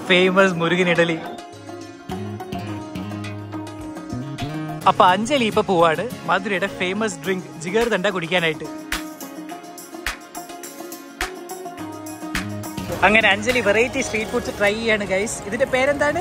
Famous Murugan idli അപ്പൊ അഞ്ജലി ഇപ്പൊ പോവാണ് മധുരയുടെ ഫേമസ് ഡ്രിങ്ക് ജിഗർ തണ്ട കുടിക്കാനായിട്ട് അങ്ങനെ Anjali variety street foods try ചെയ്യാണ് ഗൈസ് ഇതിന്റെ പേരെന്താണ്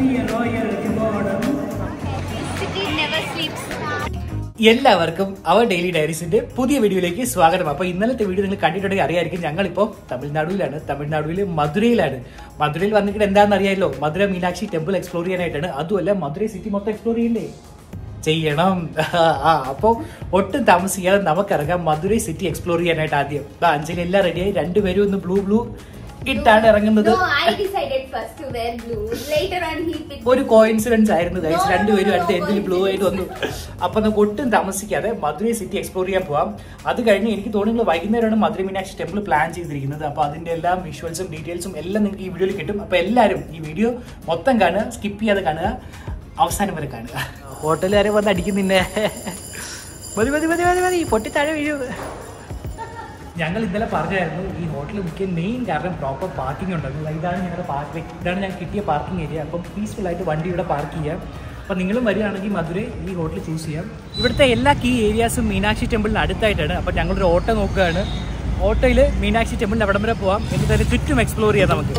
City never sleeps. എല്ലാവർക്കും അവർ ഡെയിലി ഡയറീസിന്റെ പുതിയ വീഡിയോയിലേക്ക് സ്വാഗതം അപ്പൊ ഇന്നലത്തെ വീഡിയോ നിങ്ങൾ കണ്ടിട്ടുണ്ടെങ്കിൽ അറിയായിരിക്കും ഞങ്ങളിപ്പോ തമിഴ്നാടുവിലാണ് തമിഴ്നാടുവിൽ മധുരയിലാണ് മധുരയിൽ വന്നിട്ട് എന്താണെന്ന് അറിയാമല്ലോ മധുര മീനാക്ഷി ടെമ്പിൾ എക്സ്പ്ലോർ ചെയ്യാനായിട്ടാണ് അതുമല്ല മധുരൈ സിറ്റി മൊത്തം എക്സ്പ്ലോർ ചെയ്യണ്ടേ ചെയ്യണം ആ അപ്പൊ ഒട്ടും താമസിക്കാതെ നമുക്കിറങ്ങാം മധുരൈ സിറ്റി എക്സ്പ്ലോർ ചെയ്യാനായിട്ട് ആദ്യം ദാ അഞ്ജലി എല്ലാം റെഡിയായി രണ്ടുപേരും ഒന്ന് ബ്ലൂ ബ്ലൂ ഇട്ടാണ് ഇറങ്ങുന്നത് No, I decided first to wear blue. Later on, he picked. ഒരു കോയിൻസിഡൻസ് ആയിരുന്നു ഗൈസ് No, no, രണ്ടുപേരും no, അടുത്ത് no എന്തിൽ ബ്ലൂ ആയിട്ട് വന്നു അപ്പൊ നമുക്ക് ഒട്ടും താമസിക്കാതെ മധുരൈ സിറ്റി എക്സ്പ്ലോർ ചെയ്യാൻ പോവാം അത് കഴിഞ്ഞ് എനിക്ക് തോന്നുന്നു വൈകുന്നേരമാണ് മധുരൈ മീനാക്ഷി ടെമ്പിൾ പ്ലാൻ ചെയ്തിരിക്കുന്നത് അപ്പൊ അതിന്റെ എല്ലാ വിഷ്വൽസും ഡീറ്റെയിൽസും എല്ലാം നിങ്ങൾക്ക് ഈ വീഡിയോയിൽ കിട്ടും അപ്പൊ എല്ലാവരും ഈ വീഡിയോ മൊത്തം കാണുക സ്കിപ്പ് ചെയ്യാതെ കാണുക അവസാനം വരെ കാണുക ഹോട്ടലുകാരെ വന്ന് അടിക്കുന്നിന്നെ മതി മതി മതി മതി മതി പൊട്ടി താഴെ വീഴും ഞങ്ങൾ ഇന്നലെ പറഞ്ഞായിരുന്നു ഈ ഹോട്ടൽ മുഖ്യ മെയിൻ കാരണം പ്രോപ്പർ പാർക്കിംഗ് ഉണ്ടായിരുന്നു ഇതാണ് ഞങ്ങളുടെ പാർക്ക് ഇതാണ് ഞങ്ങൾക്ക് കിട്ടിയ പാർക്കിംഗ് ഏരിയ അപ്പം പീസ്ഫുൾ ആയിട്ട് വണ്ടി ഇവിടെ പാർക്ക് ചെയ്യാം അപ്പം നിങ്ങളും വരികയാണെങ്കിൽ മധുരൈ ഈ ഹോട്ടൽ ചൂസ് ചെയ്യാം ഇവിടുത്തെ എല്ലാ കീ ഏരിയാസും മീനാക്ഷി ടെമ്പിളിന് അടുത്തായിട്ടാണ് അപ്പം ഞങ്ങളൊരു ഓട്ടോ നോക്കുകയാണ് ഓട്ടോയിൽ മീനാക്ഷി ടെമ്പിളിന് അവിടം വരെ പോവാം എന്നിട്ട് അതിന് ചുറ്റും എക്സ്പ്ലോർ ചെയ്യാം നമുക്ക്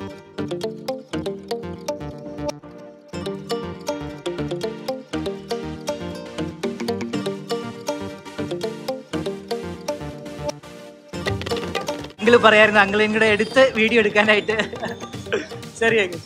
അങ്കിൾ പറയായിരുന്നു അങ്കിളും കൂടെ എടുത്ത് വീഡിയോ എടുക്കാനായിട്ട് ശരിയാക്കി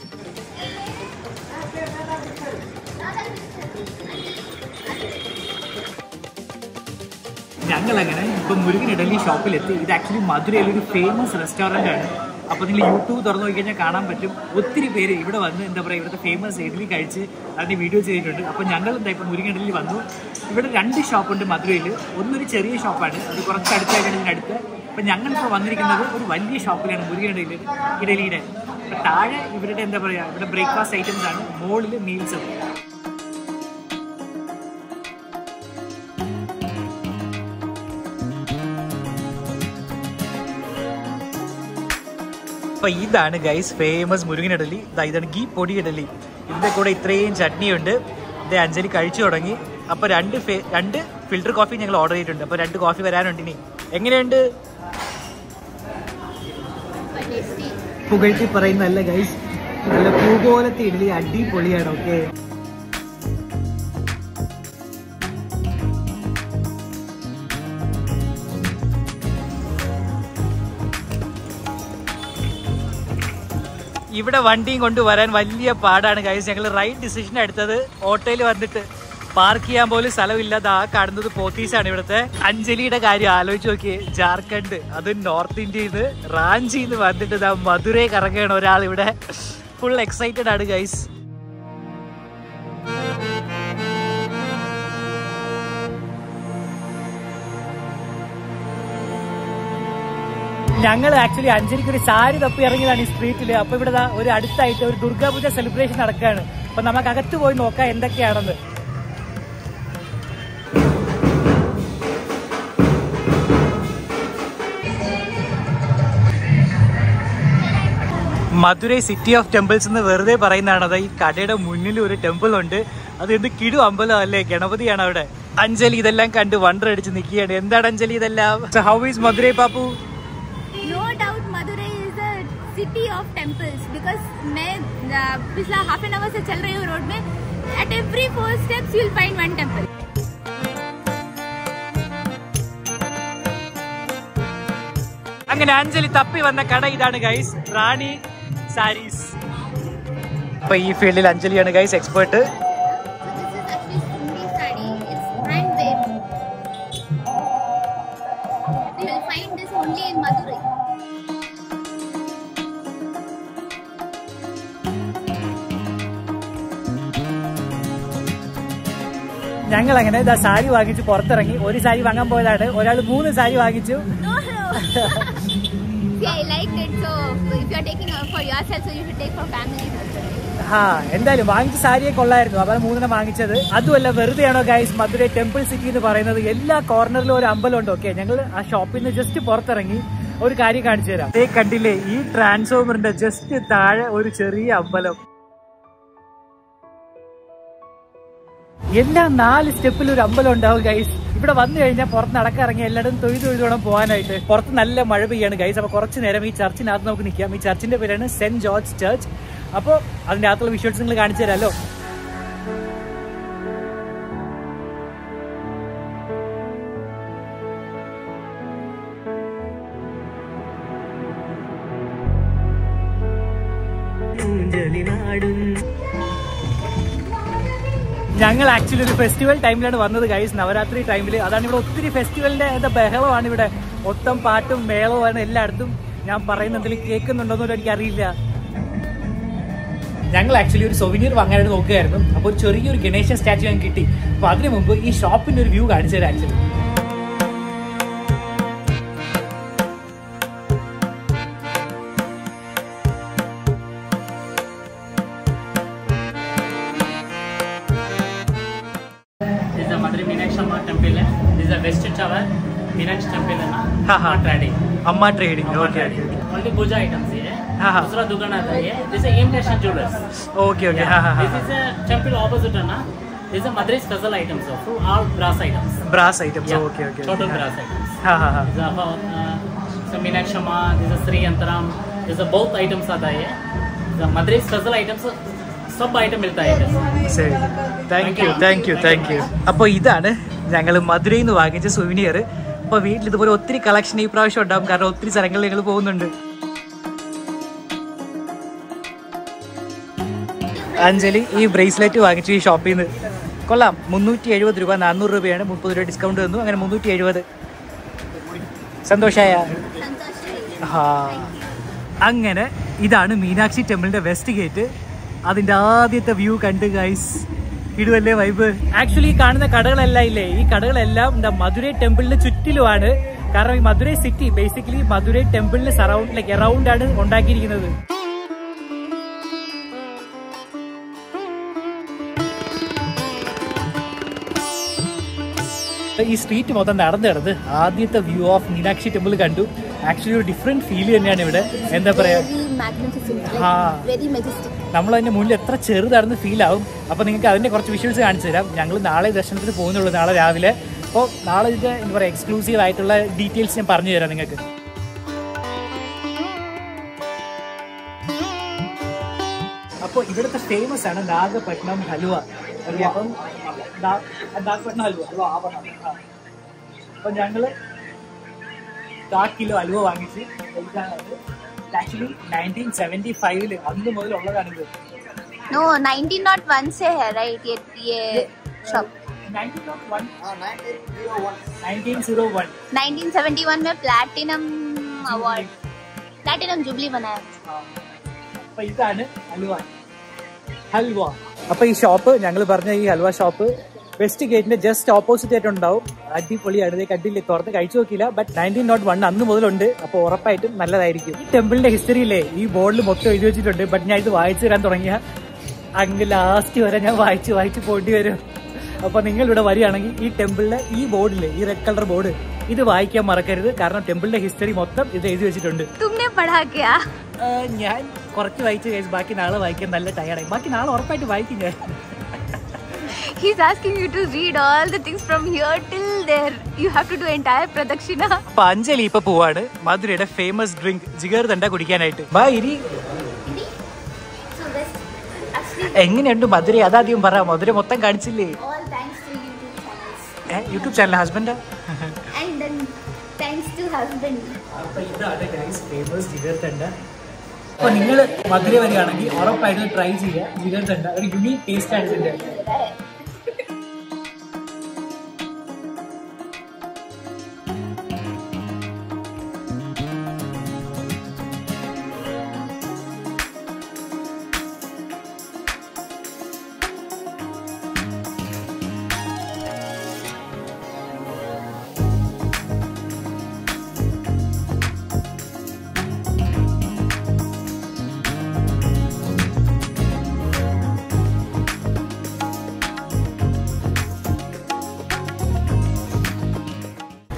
ഞങ്ങൾ അങ്ങനെ ഇപ്പൊ മുരുകൻ ഇഡലി ഷോപ്പിലെത്തി ഇത് ആക്ച്വലി മധുരയിൽ ഒരു ഫേമസ് റെസ്റ്റോറന്റ് ആണ് അപ്പൊ നിങ്ങൾ യൂട്യൂബ് തുറന്നു നോക്കി കഴിഞ്ഞാൽ കാണാൻ പറ്റും ഒത്തിരി പേര് ഇവിടെ വന്ന് എന്താ പറയുക ഇവിടുത്തെ ഫേമസ് ഇഡലി കഴിച്ച് അതിന്റെ വീഡിയോ ചെയ്തിട്ടുണ്ട് അപ്പൊ ഞങ്ങൾ എന്താ ഇപ്പൊ മുരുകൻ ഇഡലി വന്നു ഇവിടെ രണ്ട് ഷോപ്പുണ്ട് മധുരയിൽ ഒന്നൊരു ചെറിയ ഷോപ്പാണ് അത് കുറച്ച് അടുത്തായിട്ടാണ് ഇതിനടുത്ത് അപ്പൊ ഞങ്ങൾ ഇപ്പോൾ വന്നിരിക്കുന്നത് ഒരു വലിയ ഷോപ്പിലാണ് മുരുകൻ ഇഡലി ഇഡലിയുടെ അപ്പൊ താഴെ ഇവരുടെ എന്താ പറയാ ഇവിടെ ബ്രേക്ക്ഫാസ്റ്റ് ഐറ്റംസ് ആണ് മുകളിൽ മീൽസും അപ്പൊ ഇതാണ് ഗൈസ് ഫേമസ് മുരുകൻ ഇഡലി ദാ ഇതാണ് ഗീ പൊടി ഇഡലി ഇതിന്റെ കൂടെ ഇത്രയും ചട്നിയുണ്ട് ഇത് അഞ്ജലി കഴിച്ചു തുടങ്ങി അപ്പൊ രണ്ട് ഫേ- രണ്ട് ഫിൽറ്റർ കോഫി ഞങ്ങൾ ഓർഡർ ചെയ്തിട്ടുണ്ട് അപ്പൊ രണ്ട് കോഫി വരാനുണ്ട് ഇനി എങ്ങനെയുണ്ട് Tasty. പുകഴ്ത്തി പറയുന്നല്ല ഗൈസ് നല്ല പൂ പോലത്തെ ഇഡലി അടിപൊളിയാണ് ഓക്കെ ഇവിടെ വണ്ടിയും കൊണ്ടുവരാൻ വലിയ പാടാണ് ഗൈസ് ഞങ്ങൾ റൈറ്റ് ഡിസിഷൻ എടുത്തത് ഓട്ടോയിൽ വന്നിട്ട് പാർക്ക് ചെയ്യാൻ പോലും സ്ഥലമില്ലാതെ ആ കാണുന്നത് പോത്തീസാണ് ഇവിടുത്തെ അഞ്ജലിയുടെ കാര്യം ആലോചിച്ച് നോക്കിയേ ജാർഖണ്ഡ് അത് നോർത്ത് ഇന്ത്യയിൽ നിന്ന് റാഞ്ചിയിൽ നിന്ന് വന്നിട്ട് ദാ മധുരൈ കറങ്ങുകയാണ് ഒരാൾ ഇവിടെ ഫുൾ എക്സൈറ്റഡ് ആണ് ഗൈസ് ഞങ്ങൾ ആക്ച്വലി അഞ്ചലിക്ക് ഒരു സാരി തപ്പി ഇറങ്ങിയതാണ് ഈ സ്ട്രീറ്റിൽ അപ്പൊ ഇവിടെ ദാ ഒരു അടുത്തായിട്ട് ഒരു ദുർഗാപൂജ സെലിബ്രേഷൻ നടക്കുകയാണ് അപ്പൊ നമുക്ക് അകത്ത് പോയി നോക്കാം എന്തൊക്കെയാണെന്ന് മധുരൈ സിറ്റി ഓഫ് ടെമ്പിൾസ് എന്ന് വെറുതെ പറയുന്നതാണ് അത് ഈ കടയുടെ മുന്നിൽ ഒരു ടെമ്പിൾ ഉണ്ട് അത് എന്ത് കിടു അമ്പലം അല്ലേ ഗണപതിയാണ് അവിടെ അഞ്ജലി ഇതെല്ലാം കണ്ട് വണ്ടർ അടിച്ച് നിൽക്കുകയാണ് എന്താണ് അഞ്ജലി ഇതെല്ലാം how is Madurai Pappu No doubt, Madurai is a city of temples because मैं uh, पिछला half an hour से चल रही हूँ रोड में at every four steps you'll find one temple. അങ്ങനെ അഞ്ജലി തപ്പി വന്ന കട ഇതാണ് ഗൈസ് റാണി സാരീസ് അപ്പൊ ഈ ഫീൽഡിൽ അഞ്ജലിയാണ് guys expert So this is actually Hindi sari. It's handmade. You'll find this only in Madurai. ഞങ്ങൾ അങ്ങനെ ഇതാ സാരി വാങ്ങിച്ച് പുറത്തിറങ്ങി ഒരു സാരി വാങ്ങാൻ പോയതാണ് ഒരാൾ മൂന്ന് സാരി വാങ്ങിച്ചു No, no. See, I liked it. So if you're taking uh, for yourself, so you should take for family. ആ എന്തായാലും വാങ്ങിച്ച സാരിയെ കൊള്ളായിരുന്നു അതാണ് മൂന്നെണ്ണം വാങ്ങിച്ചത് അതുമല്ല വെറുതെയാണോ ഗൈസ് മധുരൈ ടെമ്പിൾ സിറ്റി എന്ന് പറയുന്നത് എല്ലാ കോർണറിലും ഒരു അമ്പലം ഉണ്ട് ഓക്കെ ഞങ്ങൾ ആ ഷോപ്പിൽ നിന്ന് ജസ്റ്റ് പുറത്തിറങ്ങി ഒരു കാര്യം കാണിച്ചു തരാം ദേ കണ്ടില്ലേ ഈ ട്രാൻസ്ഫോമറിന്റെ ജസ്റ്റ് താഴെ ഒരു ചെറിയ അമ്പലം എല്ലാ നാല് സ്റ്റെപ്പിൽ ഒരു അമ്പലം ഉണ്ടാവും ഗൈസ് ഇവിടെ വന്നു കഴിഞ്ഞാൽ പുറത്ത് നടക്കിറങ്ങി എല്ലായിടും തൊഴുതു തൊഴുതു വേണം പോകാനായിട്ട് പുറത്ത് നല്ല മഴ പെയ്യാണ് ഗൈസ് അപ്പൊ കുറച്ച് നേരം ഈ ചർച്ചിനകത്ത് നമുക്ക് നിൽക്കാം ഈ ചർച്ചിന്റെ പേരാണ് സെന്റ് ജോർജ് ചർച്ച് അപ്പോൾ അതിന്റെ അകത്തുള്ള വിഷ്വൽസ് നിങ്ങൾ കാണിച്ചു തരാമല്ലോ ഞങ്ങൾ ആക്ച്വലി ഒരു ഫെസ്റ്റിവൽ ടൈമിലാണ് വന്നത് ഗൈസ് നവരാത്രി ടൈമിൽ അതാണ് ഇവിടെ ഒത്തിരി ഫെസ്റ്റിവലിന്റെ എന്താ ബഹളമാണ് ഇവിടെ മൊത്തം പാട്ടും മേളവുമാണ് എല്ലായിടത്തും ഞാൻ പറയുന്ന എന്തെങ്കിലും കേൾക്കുന്നുണ്ടോന്നും എനിക്ക് അറിയില്ല ഞങ്ങൾ ആക്ച്വലി ഒരു സൊവിനിയർ വാങ്ങാനായിട്ട് നോക്കുകയായിരുന്നു അപ്പോൾ ഒരു ചെറിയൊരു ഗണേശ സ്റ്റാച്ചു ഞങ്ങൾക്ക് കിട്ടി അപ്പോൾ അതിന് മുമ്പ് ഈ ഷോപ്പിന്റെ ഒരു വ്യൂ കാണിച്ചു തരാം actually This is the Madri Meenakshi Amma temple है. This is the West Tower Meenakshi temple है ना. हाँ, हाँ. Amma trading. Amma trading Amma okay trading. Only puja items है. हाँ, हाँ. दूसरा दुकान आता है. This is imitation jewelers. Okay okay Yeah. This is a temple opposite है ना. This is a Madri special items of all brass items. Brass items Yeah. Okay okay Total brass items. हाँ हाँ हाँ This is a, uh, so Meenakshi Amma. This is Sri Yantaram. This is both items आता है. The Madri special items सब item मिलता है इधर. ശരി thank you thank you thank you അപ്പോൾ ഇതാണ് ഞങ്ങൾ മധുരയിൽ നിന്ന് വാങ്ങിച്ച സുവിനിയർ അപ്പോൾ വീട്ടിൽ ഇതുപോലെ ഒത്തിരി കളക്ഷൻ ഈ പ്രാവശ്യം ഉണ്ടാവും കാരണം ഒത്തിരി സ്ഥലങ്ങളിൽ ഞങ്ങൾ പോകുന്നുണ്ട് അഞ്ജലി ഈ ബ്രേസ്ലെറ്റ് വാങ്ങിച്ചു ഈ ഷോപ്പിൽ നിന്ന് കൊള്ളാം മുന്നൂറ്റി എഴുപത് രൂപ നാനൂറ് രൂപയാണ് മുപ്പത് രൂപ ഡിസ്കൗണ്ട് തന്നു അങ്ങനെ മുന്നൂറ്റി എഴുപത് സന്തോഷമായ ഹാ അങ്ങനെ ഇതാണ് മീനാക്ഷി ടെമ്പിളിന്റെ വെസ്റ്റ് ഗേറ്റ് അതിന്റെ ആദ്യത്തെ വ്യൂ കണ്ട് ഗൈസ് ഇടുവല്ലേ വൈബ് ആക്ച്വലി ഈ കാണുന്ന കടകളെല്ലാം ഇല്ലേ ഈ കടകളെല്ലാം എന്താ മധുരൈ ടെമ്പിളിന് ചുറ്റിലുമാണ് കാരണം ഈ മധുരൈ സിറ്റി ബേസിക്കലി മധുരൈ ടെമ്പിളിന് സറൗണ്ട് ലൈക്ക് അറൗണ്ട് ആണ് ഉണ്ടാക്കിയിരിക്കുന്നത് ഈ സ്ട്രീറ്റ് മൊത്തം നടന്ന് നടന്ന് ആദ്യത്തെ വ്യൂ ഓഫ് മീനാക്ഷി ടെമ്പിൾ കണ്ടു ആക്ച്വലി ഒരു ഡിഫറെന്റ് ഫീൽ തന്നെയാണ് ഇവിടെ എന്താ പറയാ Very magnificent. हाँ. Very majestic. നമ്മൾ അതിന്റെ മുന്നിൽ എത്ര ചെറുതാണെന്ന് ഫീൽ ആവും അപ്പൊ നിങ്ങൾക്ക് അതിന്റെ കുറച്ച് വിഷ്വൽസ് കാണിച്ചു തരാം ഞങ്ങൾ നാളെ ദർശനത്തിന് പോകുന്നുള്ളൂ നാളെ രാവിലെ അപ്പോൾ നാളെ ഇതിന്റെ എന്താ പറയുക എക്സ്ക്ലൂസീവ് ആയിട്ടുള്ള ഡീറ്റെയിൽസ് ഞാൻ പറഞ്ഞു തരാം നിങ്ങൾക്ക് അപ്പോൾ ഇവിടുത്തെ ഫേമസ് ആണ് നാഗപട്ടണം ഹലുവ Okay, അപ്പം നാ- നാഗപട്ടണം ഹലുവ അപ്പൊ ഞങ്ങള് കാ കിലോ ഹലുവ വാങ്ങിച്ച് ആക്ച്വലി നയൻറ്റീൻ സെവൻറ്റി ഫൈവില് അന്ന് മുതലുള്ളതാണിത് No, 1901 से है राइट ये ये shop nineteen one nineteen zero one 1971 में प्लैटिनम अवार्ड प्लैटिनम जुबली बनाया അപ്പൊ ഇതാണ് ഹൽവ ഹൽവ അപ്പൊ ഈ ഷോപ്പ് ഞങ്ങൾ പറഞ്ഞ ഈ ഹൽവ ഷോപ്പ് വെസ്റ്റ് ഗേറ്റിന്റെ ജസ്റ്റ് ഓപ്പോസിറ്റ് ആയിട്ട് ഉണ്ടാവും അടിപൊളിയാണ് ഇത് കണ്ടില്ല തുറന്ന് കഴിച്ചു നോക്കിയില്ല ബട്ട് നയൻറ്റീൻ നോട്ട് വൺ അന്ന് മുതലുണ്ട് അപ്പൊ ഉറപ്പായിട്ടും നല്ലതായിരിക്കും ഈ ടെമ്പിളിന്റെ ഹിസ്റ്ററിയിലെ ഈ ബോർഡിൽ മൊത്തം എഴുതി വെച്ചിട്ടുണ്ട് ബട്ട് ഞാൻ ഇത് വായിച്ചു തരാൻ തുടങ്ങിയ അങ്ങ് ലാസ്റ്റ് വരെ ഞാൻ വായിച്ച് വായിച്ച് പോണ്ടി വരും അപ്പൊ നിങ്ങൾ ഇവിടെ വരികയാണെങ്കിൽ ഈ ടെമ്പിളിലെ ഈ ബോർഡില് ഈ റെഡ് കളർ ബോർഡ് ഇത് വായിക്കാൻ മറക്കരുത് കാരണം ടെമ്പിളിന്റെ ഹിസ്റ്ററി മൊത്തം ഇത് എഴുതി വെച്ചിട്ടുണ്ട് तुमने पढ़ा क्या ആ, ഞാൻ കുറച്ച് വായിച്ചു കഴിച്ച് ബാക്കി നാളെ വായിക്കാൻ നല്ല ടയർഡായി ബാക്കി നാളെ ഉറപ്പായിട്ട് വായിക്കും ഞാൻ He's asking you to read all the things from here till there. You have to do entire pradakshina. അപ്പൊ അഞ്ജലി ഇപ്പൊ പോവാണ് മധുരയുടെ ഫേമസ് ഡ്രിങ്ക് ജിഗർ തണ്ട കുടിക്കാനായിട്ട് ബാ ഇരി So this actually എങ്ങനെയുണ്ട് മധുര അതാദ്യം പറ മധുര മൊത്തം കാണിച്ചില്ലേ all thanks to YouTube channels. YouTube channel ഹസ്ബൻഡാ And then thanks to husband. അപ്പൊ ഇതാണ് ഗൈസ് ഫേമസ് ജിഗർ തണ്ട അപ്പൊ നിങ്ങൾ മധുര വരികയാണെങ്കിൽ ഉറപ്പായിട്ട് ട്രൈ ചെയ്യുക ജിഗർ തണ്ട ഒരു യുണീക് ടേസ്റ്റ് ആണ് ഇതിന്റെ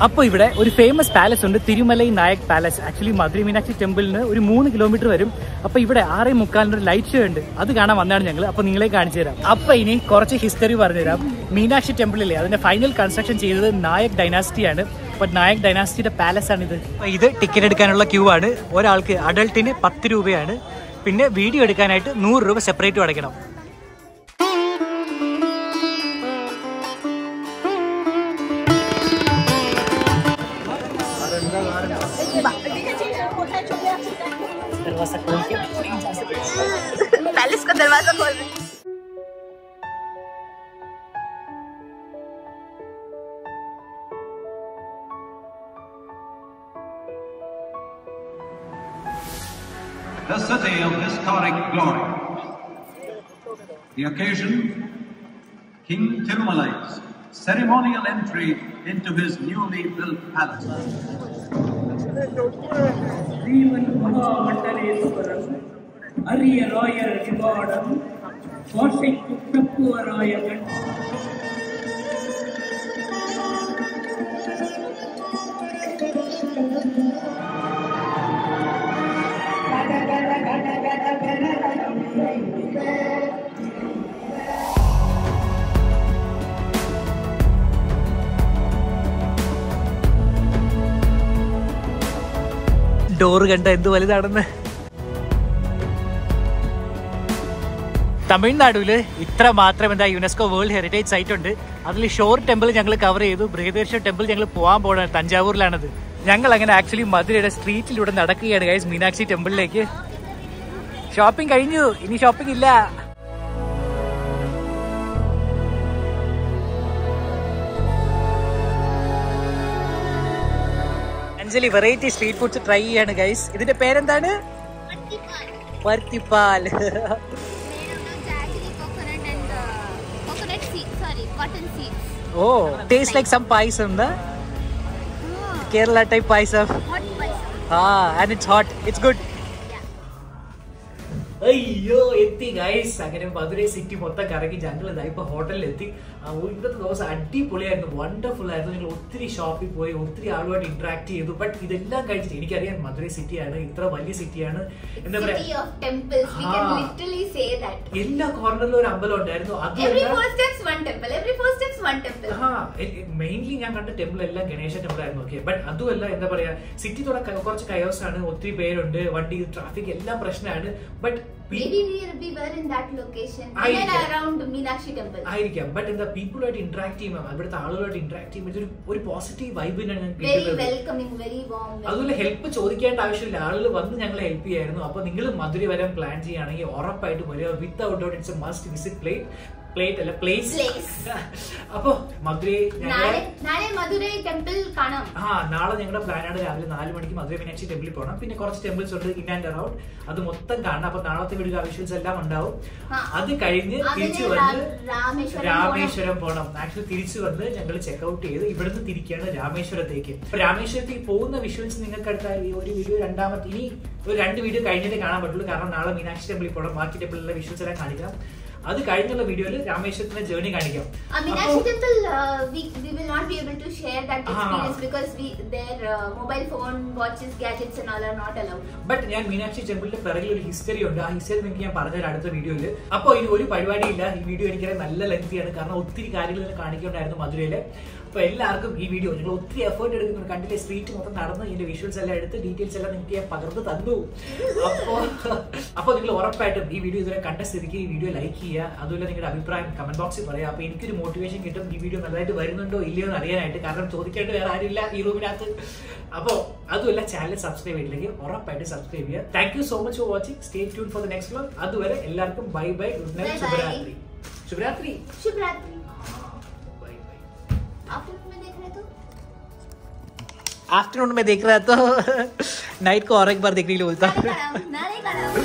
അപ്പോൾ ഇവിടെ ഒരു ഫേമസ് പാലസ് ഉണ്ട് തിരുമലൈ നായക് പാലസ് ആക്ച്വലി മധുര മീനാക്ഷി ടെമ്പിളിന് ഒരു മൂന്ന് കിലോമീറ്റർ വരും അപ്പൊ ഇവിടെ ആറേ മുക്കാലിന് ഒരു ലൈറ്റ് ഷോ ഉണ്ട് അത് കാണാൻ വന്നാണ് ഞങ്ങൾ അപ്പൊ നിങ്ങളെ കാണിച്ചു തരാം അപ്പൊ ഇനി കുറച്ച് ഹിസ്റ്ററി പറഞ്ഞുതരാം മീനാക്ഷി ടെമ്പിളിലെ അതിന്റെ ഫൈനൽ കൺസ്ട്രക്ഷൻ ചെയ്തത് നായക് ഡൈനാസ്റ്റിയാണ് അപ്പൊ നായക് ഡൈനാസ്റ്റിയുടെ പാലസ് ആണ് ഇത് ഇത് ടിക്കറ്റ് എടുക്കാനുള്ള ക്യൂ ആണ് ഒരാൾക്ക് അഡൾട്ടിന് പത്ത് രൂപയാണ് പിന്നെ വീഡിയോ എടുക്കാനായിട്ട് നൂറ് രൂപ സെപ്പറേറ്റും അടയ്ക്കണം दरवाजा खोल के नहीं जा सकते पैलेस का दरवाजा खोल रहे हैं। the city of historic glory. The occasion, King Tirumalai's ceremonial entry into his newly built palace. ஜீவன் மகாமண்டலேஸ்வரன் அரிய ராயர் விவாடம் கோஷைக்கு தப்புவராயகன் ഡോറ് കണ്ട എന്ത് വലുതാണെന്ന് തമിഴ്നാടുവില് ഇത്ര മാത്രം എന്താ യുനെസ്കോ വേൾഡ് ഹെറിറ്റേജ് സൈറ്റ് ഉണ്ട് അതിൽ ഷോർ ടെമ്പിൾ ഞങ്ങൾ കവർ ചെയ്തു ബൃഹദേശ്വർ ടെമ്പിൾ ഞങ്ങൾ പോകാൻ പോകണം തഞ്ചാവൂരിലാണത് ഞങ്ങൾ അങ്ങനെ ആക്ച്വലി മധുരയുടെ സ്ട്രീറ്റിലൂടെ നടക്കുകയാണ് ഗൈസ് മീനാക്ഷി ടെമ്പിളിലേക്ക് ഷോപ്പിംഗ് കഴിഞ്ഞു ഇനി ഷോപ്പിംഗ് ഇല്ല Anjali variety street foods try ചെയ്യാണ് ഗൈസ് ഇതിന്റെ പേരെന്താണ് പരുത്തിപ്പാൽ Made out of jaggery coconut and uh, coconut seeds. Sorry, cotton seeds. ഓ ടേസ്റ്റ് ലൈക്ക് സം പായസം എന്താ Oh, Kerala type payasam hot spice. ആ and it's hot it's good അയ്യോ എത്തി ഗൈസ് അങ്ങനെ മധുരൈ സിറ്റി മൊത്തം കറങ്ങി ഞങ്ങൾ ഇതാ ഇപ്പൊ ഹോട്ടലിൽ എത്തി ആ, ഇന്നത്തെ ദിവസം അടിപൊളിയായിരുന്നു വണ്ടർഫുൾ ആയിരുന്നു ഞങ്ങൾ ഒത്തിരി ഷോപ്പിൽ പോയി ഒത്തിരി ആളുമായിട്ട് ഇന്ററാക്ട് ചെയ്തു ബട്ട് ഇതെല്ലാം കഴിച്ചിട്ട് എനിക്കറിയാം മധുരൈ സിറ്റിയാണ് ഇത്ര വലിയ സിറ്റിയാണ് എന്താ City പറയാ of temples. We can Ah. literally say that. എല്ലാ കോർണറിലും ഒരു അമ്പലം ഉണ്ടായിരുന്നു Every അതുമല്ല four steps, one temple. Every four steps, one temple. Mainly ഞാൻ കണ്ട ടെമ്പിൾ എല്ലാം ഗണേശ ടെമ്പിൾ ആയിരുന്നു ഓക്കെ ബട്ട് അതുമല്ല എന്താ പറയാ സിറ്റി തോടെ കുറച്ച് കയോസ് ആണ് ഒത്തിരി പേരുണ്ട് വണ്ടി ട്രാഫിക് എല്ലാം പ്രശ്നമാണ് but Maybe we, we were in that location. I In and get- around Meenakshi temple. ആയിരിക്കാം ബട്ട് എന്താ പീപ്പിളുമായിട്ട് ഇന്ററാക്ട് ചെയ്യുമ്പോൾ ഇവിടുത്തെ ആളുകളായിട്ട് ഇന്ററാക്ട് ചെയ്യുമ്പോൾ ഒരു ഒരു പോസിറ്റീവ് വൈബിനാണ് Very കിട്ടുന്നത് welcoming, very warm. very- അതുപോലെ ഹെൽപ്പ് ചോദിക്കേണ്ട ആവശ്യമില്ല ആളുകൾ വന്ന് ഞങ്ങളെ ഹെൽപ്പ് ചെയ്യായിരുന്നു അപ്പൊ നിങ്ങൾ മധുര വരാൻ പ്ലാൻ ചെയ്യുകയാണെങ്കിൽ ഉറപ്പായിട്ട് വരിക without doubt it's a must visit plate plate അല്ല പ്ലേസ് Place. അപ്പൊ മധുരൈ ഞങ്ങളെ നാളെ നാളെ മധുരൈ ടെമ്പിൾ കാണാം ആ നാളെ ഞങ്ങളുടെ പ്ലാനാണ് രാവിലെ നാല് മണിക്ക് മധുര മീനാക്ഷി ടെമ്പിളിൽ പോകണം പിന്നെ കുറച്ച് ടെമ്പിൾസ് ഉണ്ട് ഇൻ ആൻഡ് അറൌണ്ട് അത് മൊത്തം കാണണം അപ്പൊ നാളത്തെ വീഡിയോ വിഷ്വൽസ് എല്ലാം ഉണ്ടാവും ആ. അത് കഴിഞ്ഞ് അതിന് തിരിച്ചു രാ- വന്ന് രാമേശ്വരം രാമേശ്വരം പോകണം ആക്ച്വലി തിരിച്ചു വന്ന് ഞങ്ങൾ ചെക്ക്ഔട്ട് ചെയ്ത് ഇവിടുന്ന് തിരിക്കുകയാണ് രാമേശ്വരത്തേക്ക് അപ്പൊ രാമേശ്വരത്തേക്ക് പോകുന്ന വിഷ്വൽസ് നിങ്ങൾക്ക് അടുത്ത ഈ ഒരു വീഡിയോ രണ്ടാമത്തെ ഇനി ഒരു രണ്ട് വീഡിയോ കഴിഞ്ഞിട്ടേ കാണാൻ പറ്റുള്ളൂ കാരണം നാളെ മീനാക്ഷി ടെമ്പിളിൽ പോകണം ബാക്കി ടെമ്പിളിലെ വിഷ്വൽസ് എല്ലാം കാണിക്കാം അത് കഴിഞ്ഞുള്ള വീഡിയോയിൽ രാമേശ്വരത്തിന്റെ ജേർണി കാണിക്കാം Uh, Meenakshi അപ്പൊ- temple, uh, we, we will not be able to share that Ah. experience because we their uh, mobile phone, watches, gadgets and all are not allowed. But ഞാൻ മീനാക്ഷി ടെമ്പിളിന്റെ പിറകിൽ ഒരു ഹിസ്റ്ററി ഉണ്ട് ആ history നിങ്ങൾക്ക് ഞാൻ പറഞ്ഞുതരാം അടുത്ത വീഡിയോയിൽ അപ്പോൾ ഇനി ഒരു പരിപാടിയില്ല ഈ വീഡിയോ എനിക്കറിയാം നല്ല ലെങ്തിയാണ് കാരണം ഒത്തിരി കാര്യങ്ങൾ ഇതിനെ കാണിക്കുന്നുണ്ടായിരുന്നു മധുരയിലെ അപ്പൊ എല്ലാവർക്കും ഈ വീഡിയോ നിങ്ങൾ ഒത്തിരി എഫേർട്ട് എടുക്കുന്നുണ്ട് കണ്ടില്ലേ സ്ട്രീറ്റ് മൊത്തം നടന്ന് ഇതിന്റെ വിഷ്വൽസ് എല്ലാം എടുത്ത് ഡീറ്റെയിൽസ് എല്ലാം നിങ്ങൾക്ക് ഞാൻ പകർന്ന് തന്നു അപ്പോ അപ്പൊ നിങ്ങൾ ഉറപ്പായിട്ടും ഈ വീഡിയോ ഇതുവരെ കണ്ട സ്ഥിതിക്ക് ഈ വീഡിയോ ലൈക്ക് ചെയ്യുക അതുപോലെ നിങ്ങളുടെ അഭിപ്രായം കമന്റ് ബോക്സിൽ പറയാം അപ്പൊ എനിക്കൊരു മോട്ടിവേഷൻ കിട്ടും ഈ വീഡിയോ നല്ലതായിട്ട് വരുന്നുണ്ടോ ഇല്ലയോ എന്ന് അറിയാനായിട്ട് കാരണം ചോദിക്കേണ്ട വേറെ ആരുമില്ല ഈ റൂമിനകത്ത് അപ്പോ അതുമല്ല ചാനൽ സബ്സ്ക്രൈബ് ചെയ്തില്ലെങ്കിൽ ഉറപ്പായിട്ട് സബ്സ്ക്രൈബ് ചെയ്യുക thank you so much for watching stay tune for the next vlog അതുവരെ എല്ലാവർക്കും bye bye good night Bye bye. ശുഭരാത്രി ശുഭരാത്രി Shubh Ratri. Bye bye Afternoon में देख रहे तो आफ्टरनून में देख रहा तो नाइट को और एक बार देखने के लिए बोलता नाले कड़म नाले कड़म